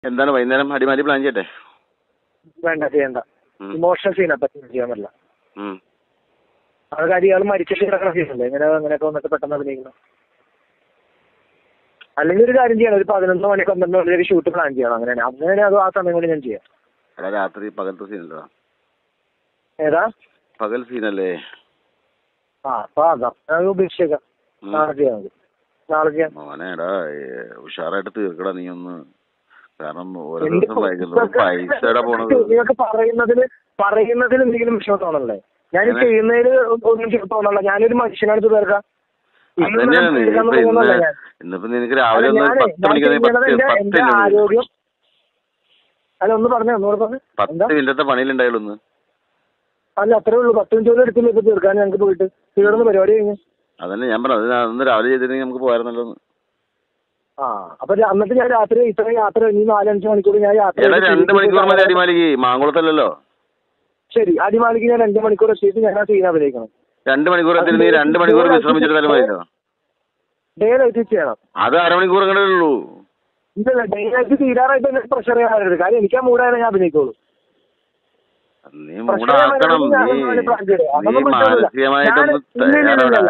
എന്താണ് വൈകുന്നേരം അടിമാലി പ്ലാൻ ചെയ്യട്ടെ വേണ്ട ചെയ്യണ്ട ഉം. ഇമോഷണൽ സീനെ പറ്റി ചെയ്യാൻ പറ്റില്ല ഉം. അത് കാര്യം ഇയാൾ മരിച്ചിട്ട് കിടക്കുന്ന സീനല്ലേ ഇങ്ങനെ അങ്ങനെയൊക്കെ വന്നിട്ട് പെട്ടെന്ന് അഭിനയിക്കണം അല്ലെങ്കിൽ ഒരു കാര്യം ചെയ്യണം ഒരു പതിനൊന്ന് മണി പന്ത്രണ്ട് മണി ഒരു ഷൂട്ട് പ്ലാൻ ചെയ്യണം അങ്ങനെയാണ് അങ്ങനെ അത് ആ സമയം കൊണ്ട് ഞാൻ ചെയ്യാം എടാ രാത്രി പകലത്തെ സീനല്ലോ ഏതാ പകൽ സീനല്ലേ ആ അപ്പൊ അതാ അത് ഉപേക്ഷിച്ചേക്കാം ഉം. നാളെ ചെയ്യാം മതി നാളെ ചെയ്യാം മോനെ എടാ ഏ, ഉഷാറായിട്ട് തീർക്കടാ നീ ഒന്ന് കാരണം ഓരോ എന്റെ ദിവസം വൈകുന്നത് പൈസയുടെ പോണത് നിങ്ങൾക്ക് പറയുന്നതിൽ പറയുന്നതിൽ എന്തെങ്കിലും വിഷയം തോന്നണല്ലേ ഞാൻ ഈ അങ്ങനെ- ചെയ്യുന്നതിൽ ഒന്നും ചെ- തോന്നണില്ല ഞാനൊരു മനുഷ്യനാണ് തീർക്കാം അത് തന്നെയാണ് നീ ഇപ്പൊ ഇന്ന് ഇന്നിപ്പോ നിനക്ക് രാവിലെ ഒന്ന് പത്ത് മണിക്ക് നീ പത്ത് എന്റെ പത്ത് എന്റെ മിനിറ്റ് ആരോഗ്യം അല്ല ഒന്ന് പറഞ്ഞേ ഒന്നുകൂടെ പറഞ്ഞു എന്താ പത്ത് മിനിറ്റത്തെ പണിയിലുണ്ടായുള്ളൂ ഇന്ന് അല്ല അത്രേ ഉള്ളൂ പത്ത് മിനിറ്റ് പോലും എടുത്തില്ല ഇപ്പൊ തീർക്കാൻ ഞങ്ങൾക്ക് പോയിട്ട് തീർന്ന് പരിപാടി കഴിഞ്ഞു അതന്നെ ഞാൻ പറഞ്ഞു അത് അന്ന് രാവിലെ ചെയ്തിരുന്നെങ്കിൽ നമുക്ക് പോയായിരുന്നല്ലോ എന്ന്. ആ അപ്പൊ രാ- എന്നിട്ട് ഞാൻ രാത്രി ഇത്ര യാത്ര കഴിഞ്ഞ് നാലഞ്ച് മണിക്കൂർ ഞാൻ യാത്ര എടാ ചെയ്ത് രണ്ട് മണിക്കൂർ മതി തിരിച്ച് അടിമാലിക്ക് മാങ്കുളത്തല്ലല്ലോ ശരി അടിമാലിക്ക് ഞാൻ രണ്ട് മണിക്കൂർ എത്തിയിട്ട് ഞാൻ ആ സീൻ അഭിനയിക്കണം രണ്ട് മണിക്കൂർ എത്തി നീ രണ്ട് മണിക്കൂർ വിശ്രമിച്ചെടുത്താലും മതിയോ ഡേ ലൈറ്റ് ചെയ്യണം അത് അരമണിക്കൂർ കണ്ടേ ഉള്ളൂ ഇല്ല ഡേ ലൈറ്റ് തീരാറായിട്ട് എന്നെ പ്രഷർ ചെയ്യാൻ കാര്യം എനിക്ക് ആ മൂടായാലും ഞാൻ അഭിനയിക്കുള്ളൂ നീ മൂടാക്കണം നീ നീ മാനസികമായിട്ടൊന്ന് തയ്യാറാടാ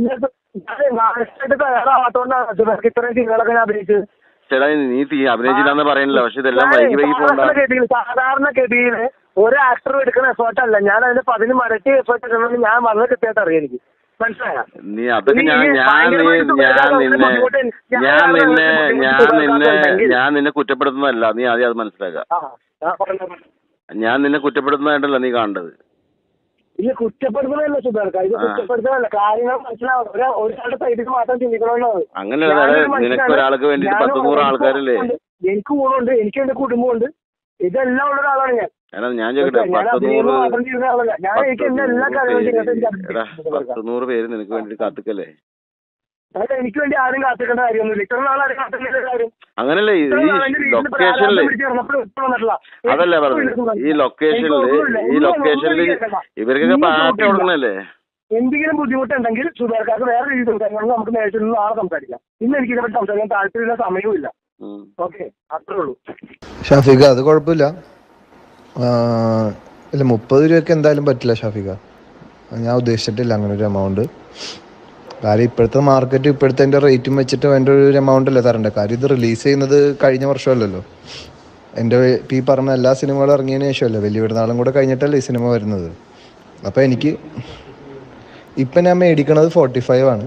തയ്യാറാവാത്തോണ്ടാണ് ഇത്രയും സീനുകളൊക്കെ ഞാൻ അഭിനയിച്ചത് ചേട്ടാ നീ തീ- അഭിനയിച്ചില്ലാന്ന് പറയണില്ല പക്ഷെ ഇതെല്ലാം വൈകി വൈകി പോകണ്ട സാധാരണഗതിയിൽ സാധാരണഗതിയിൽ ഒരു ആക്ടർ എടുക്കുന്ന എഫേർട്ട് അല്ല ഞാൻ അതിന് പതിന് മടക്കി എഫേർട്ട് എടുക്കണമെന്ന് ഞാൻ വളരെ കൃത്യമായിട്ട് അറിയാം എനിക്ക് മനസ്സിലായ നീ അതൊക്കെ ഞാൻ ഞാൻ നീ ഞാൻ നിന്നെ ഞാൻ നിന്നെ ഞാൻ നിന്നെ ഞാൻ നിന്നെ കുറ്റപ്പെടുത്തുന്നതല്ല നീ ആദ്യം അത് മനസ്സിലാക്കുക ആ ആ, പറഞ്ഞോ, പറഞ്ഞോ. ഞാൻ നിന്നെ കുറ്റപ്പെടുത്തുന്നതായിട്ടല്ല നീ കാണേണ്ടത് ഇത് കുറ്റപ്പെടുത്തണമല്ല സുബേർക്ക ഇത് ആ. കുറ്റപ്പെടുത്തണമല്ല കാര്യങ്ങൾ മനസ്സിലാവും ഒരു ഒരാളുടെ സൈഡിൽ മാത്രം ചിന്തിക്കണമെന്നാണ് അങ്ങനെയല്ല ഞാനൊരു നിനക്ക് മനുഷ്യനാണ്. ഒരാൾക്ക് വേണ്ടിയിട്ട് ഞാൻ പത്ത് നൂറ് എനിക്ക് ആൾക്കാരില്ലേ ഉണ്ട്. എനിക്ക് ഗുണമുണ്ട് എനിക്ക് എന്റെ കുടുംബമുണ്ട് ഇതെല്ലാം ഉള്ള ഒരാളാണ് ഞാൻ എടാ ഞാൻ ചോദിക്കട്ടെ ഞാൻ പത്ത് അഭിനയം നൂറ് മാത്രം ചെയ്യുന്ന ആളല്ല ഞാൻ എനിക്ക് എന്റെ എല്ലാ പത്ത് കാര്യങ്ങളും നൂറ് ചെയ്യാൻ പേര് എനിക്ക് എടാ അഭിനയിക്കാൻ പത്ത് നൂറ് പേര് നിനക്ക് വേണ്ടിയിട്ട് കാത്തിക്കല്ലേ അതായത് എനിക്ക് വേണ്ടി ആരും കാത്തിക്കേണ്ട കാര്യമൊന്നുമില്ല ഇത്ര നാൾ ആരും കാത്തിക്കേണ്ട കാര്യം അങ്ങനല്ലേ ഈ ഇത്ര നാൾ എന്റെ വീട്ടിൽ ഇപ്പൊ ലൊക്കേഷനില് ആരാധന പിടിച്ച് നടന്നപ്പോൾ ഇപ്പൊ വന്നിട്ടില്ല. അതല്ലേ എനിക്ക് പറഞ്ഞത് ഒന്നുമില്ല. ഈ ലൊക്കേഷനില് എനിക്ക് ഒന്നുമില്ല. ഈ ഒന്നും- ലൊക്കേഷനില് ഒന്നും കേൾക്കണ്ട. ഇവർക്കൊക്കെ ഒന്നും പാറ്റ നോക്കില്ല. കൊടുക്കണല്ലേ എന്തെങ്കിലും ബുദ്ധിമുട്ടുണ്ടെങ്കിൽ സുബേർക്കാർക്ക് വേറെ രീതിയിൽ സംസാരിക്കണം നമുക്ക് നേരിട്ട് നിന്ന് നാളെ സംസാരിക്കാം ഇന്ന് എനിക്ക് ഇതിനെപ്പറ്റി സംസാരിക്കാൻ താല്പര്യമില്ല സമയവുമില്ല ഉം. ഓക്കെ അത്രേ ഉള്ളൂ ഷാഫിക അത് കുഴപ്പമില്ല ആ, ഇല്ല മുപ്പത് രൂപയ്ക്ക് എന്തായാലും പറ്റില്ല ഷാഫിക ഞാൻ ഉദ്ദേശിച്ചിട്ടില്ല അങ്ങനെ ഒരു എമൗണ്ട് കാര്യം ഇപ്പോഴത്തെ മാർക്കറ്റ് ഇപ്പോഴത്തെ എൻ്റെ റേറ്റും വെച്ചിട്ട് എൻ്റെ ഒരു എമൗണ്ട് അല്ലേ തരേണ്ടത് കാര്യം ഇത് റിലീസ് ചെയ്യുന്നത് കഴിഞ്ഞ വർഷമല്ലല്ലോ എൻ്റെ ഇപ്പം ഈ പറഞ്ഞ എല്ലാ സിനിമകളും ഇറങ്ങിയതിന് ശേഷമല്ലേ വലിയ പെരുന്നാളും കൂടെ കഴിഞ്ഞിട്ടല്ലേ ഈ സിനിമ വരുന്നത് അപ്പോൾ എനിക്ക് ഇപ്പം ഞാൻ മേടിക്കണത് ഫോർട്ടി ഫൈവ് ആണ്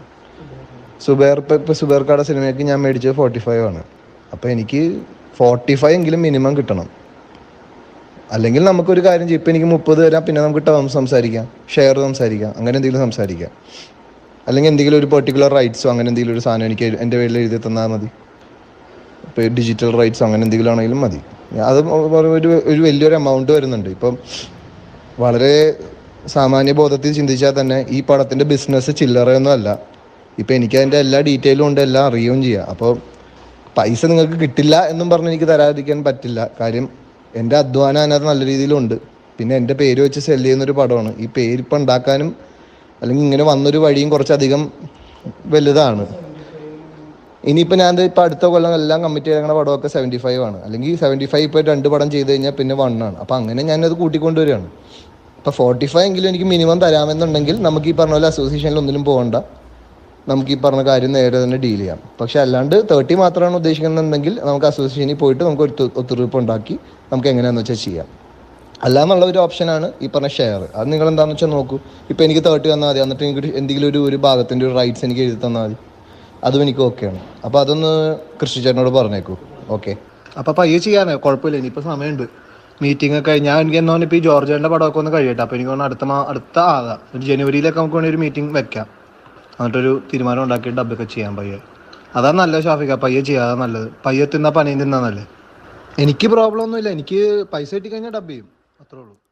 സുബേർ ഇപ്പം ഇപ്പം സുബേർക്കാടെ സിനിമയ്ക്ക് ഞാൻ മേടിച്ചത് ഫോർട്ടി ഫൈവ് ആണ് അപ്പോൾ എനിക്ക് ഫോർട്ടി ഫൈവ് എങ്കിലും മിനിമം കിട്ടണം അല്ലെങ്കിൽ നമുക്കൊരു കാര്യം ചെയ്യും ഇപ്പം എനിക്ക് മുപ്പത് തരാം പിന്നെ നമുക്ക് ടേം സംസാരിക്കാം ഷെയർ സംസാരിക്കാം അങ്ങനെ എന്തെങ്കിലും സംസാരിക്കാം അല്ലെങ്കിൽ എന്തെങ്കിലും ഒരു പെർട്ടിക്കുലർ റൈറ്റ്സോ അങ്ങനെ എന്തെങ്കിലും ഒരു സാധനം എനിക്ക് എൻ്റെ പേരിൽ എഴുതി തന്നാൽ മതി ഇപ്പോൾ ഡിജിറ്റൽ റൈറ്റ്സോ അങ്ങനെ എന്തെങ്കിലും ആണെങ്കിലും മതി അത് ഒരു ഒരു വലിയൊരു എമൗണ്ട് വരുന്നുണ്ട് ഇപ്പം വളരെ സാമാന്യ ബോധത്തിൽ ചിന്തിച്ചാൽ തന്നെ ഈ പടത്തിൻ്റെ ബിസിനസ് ചില്ലറയൊന്നും അല്ല ഇപ്പം എനിക്ക് അതിൻ്റെ എല്ലാ ഡീറ്റെയിലും ഉണ്ട് എല്ലാം അറിയുകയും ചെയ്യാം അപ്പോൾ പൈസ നിങ്ങൾക്ക് കിട്ടില്ല എന്നും പറഞ്ഞ് എനിക്ക് തരാതിരിക്കാൻ പറ്റില്ല കാര്യം എൻ്റെ അധ്വാനം അതിനകത്ത് നല്ല രീതിയിലുണ്ട് പിന്നെ എൻ്റെ പേര് വെച്ച് സെല് ചെയ്യുന്നൊരു പടമാണ് ഈ പേര് ഇപ്പം ഉണ്ടാക്കാനും അല്ലെങ്കിൽ ഇങ്ങനെ വന്നൊരു വഴിയും കുറച്ചധികം വലുതാണ് ഇനിയിപ്പോൾ ഞാൻ ഇപ്പോൾ അടുത്ത കൊല്ലം എല്ലാം കമ്മിറ്റ് ചെയ്ത പടമൊക്കെ സെവൻറ്റി ഫൈവ് ആണ് അല്ലെങ്കിൽ സെവൻറ്റി ഫൈവ് ഇപ്പോൾ രണ്ട് പടം ചെയ്ത് കഴിഞ്ഞാൽ പിന്നെ വൺ ആണ് അപ്പോൾ അങ്ങനെ ഞാനത് കൂട്ടിക്കൊണ്ടുവരികയാണ് ഇപ്പോൾ ഫോർട്ടി ഫൈവ് എങ്കിലും എനിക്ക് മിനിമം തരാമെന്നുണ്ടെങ്കിൽ നമുക്ക് ഈ പറഞ്ഞ പോലെ അസോസിയേഷനിൽ ഒന്നിനും പോകണ്ട നമുക്ക് ഈ പറഞ്ഞ കാര്യം നേരെ തന്നെ ഡീൽ ചെയ്യാം പക്ഷെ അല്ലാണ്ട് തേർട്ടി മാത്രമാണ് ഉദ്ദേശിക്കുന്നുണ്ടെങ്കിൽ നമുക്ക് അസോസിയേഷനിൽ പോയിട്ട് നമുക്ക് ഒരു ഒത്തു- ഒത്തുതീർപ്പ് ഉണ്ടാക്കി നമുക്ക് എങ്ങനെയാണെന്ന് വെച്ചാൽ ചെയ്യാം അല്ലാന്നുള്ള ഒരു ഓപ്ഷനാണ് ഈ പറഞ്ഞ ഷെയർ അത് നിങ്ങൾ എന്താണെന്ന് വെച്ചാൽ നോക്കൂ ഇപ്പം എനിക്ക് തേർട്ടി തന്നാൽ മതി എന്നിട്ട് എനിക്ക് എന്തെങ്കിലും ഒരു ഒരു ഭാഗത്തിൻ്റെ ഒരു റൈറ്റ്സ് എനിക്ക് എഴുതി തന്നാൽ മതി അതും എനിക്ക് ഓക്കെയാണ് അപ്പോൾ അതൊന്ന് കൃഷി ചേട്ടനോട് പറഞ്ഞേക്കൂ ഓക്കെ അപ്പോൾ പയ്യെ ചെയ്യാനേ കുഴപ്പമില്ല ഇനിയിപ്പോൾ സമയമുണ്ട് മീറ്റിംഗ് ഒക്കെ ഞാൻ എനിക്ക് എന്നാ ഇപ്പോൾ ഈ ജോർജിയൻ്റെ പടമൊക്കെ ഒന്ന് കഴിയട്ടെ അപ്പോൾ എനിക്ക് തോന്നുന്നു അടുത്ത മാ അടുത്ത ആകാം ഒരു ജനുവരിയിലൊക്കെ നമുക്ക് വേണമെങ്കിൽ ഒരു മീറ്റിംഗ് വെക്കാം എന്നിട്ടൊരു തീരുമാനം ഉണ്ടാക്കി ഡബ്ബൊക്കെ ചെയ്യാൻ പയ്യെ അതാ നല്ലത് ഷാഫിക്ക പയ്യെ ചെയ്യാതാ നല്ലത് പയ്യെ തിന്നാ പണിയും തിന്നാ നല്ലത് എനിക്ക് പ്രോബ്ലം ഒന്നുമില്ല എനിക്ക് പൈസ കിട്ടി കഴിഞ്ഞാൽ ഡബ് ചെയ്യും അത്രേ ഉള്ളൂ